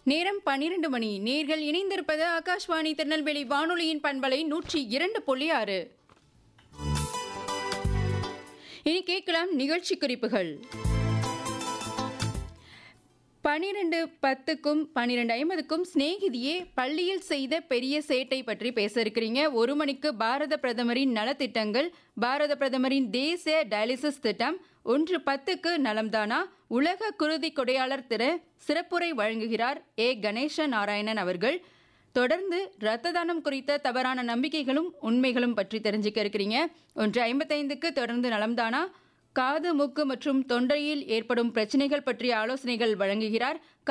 நேரம் பன்னிரண்டு மணி நேர்கள் இணைந்திருப்பது ஆகாஷ்வாணி திருநெல்வேலி வானொலியின் பண்பலை நூற்றி இரண்டு புள்ளி ஆறு இனி கேட்கலாம் நிகழ்ச்சி குறிப்புகள் பனிரெண்டு பத்துக்கும் பனிரெண்டு ஐம்பதுக்கும் சிநேகிதியே பள்ளியில் செய்த பெரிய சேட்டை பற்றி பேச இருக்கிறீங்க ஒரு மணிக்கு பாரத பிரதமரின் நலத்திட்டங்கள் பாரத பிரதமரின் தேசிய டயாலிசிஸ் திட்டம் ஒன்று பத்துக்கு நலம்தானா உலக குருதி கொடையாளர் திரு சிறப்புரை வழங்குகிறார் ஏ கணேச நாராயணன் அவர்கள் தொடர்ந்து இரத்த தானம் குறித்த தவறான நம்பிக்கைகளும் உண்மைகளும் பற்றி தெரிஞ்சுக்க இருக்கிறீங்க ஒன்று ஐம்பத்தைந்துக்கு தொடர்ந்து நலம்தானா காது மூக்கு மற்றும் தொண்டையில் ஏற்படும் பிரச்சனைகள் பற்றிய ஆலோசனைகள் வழங்குகிறார்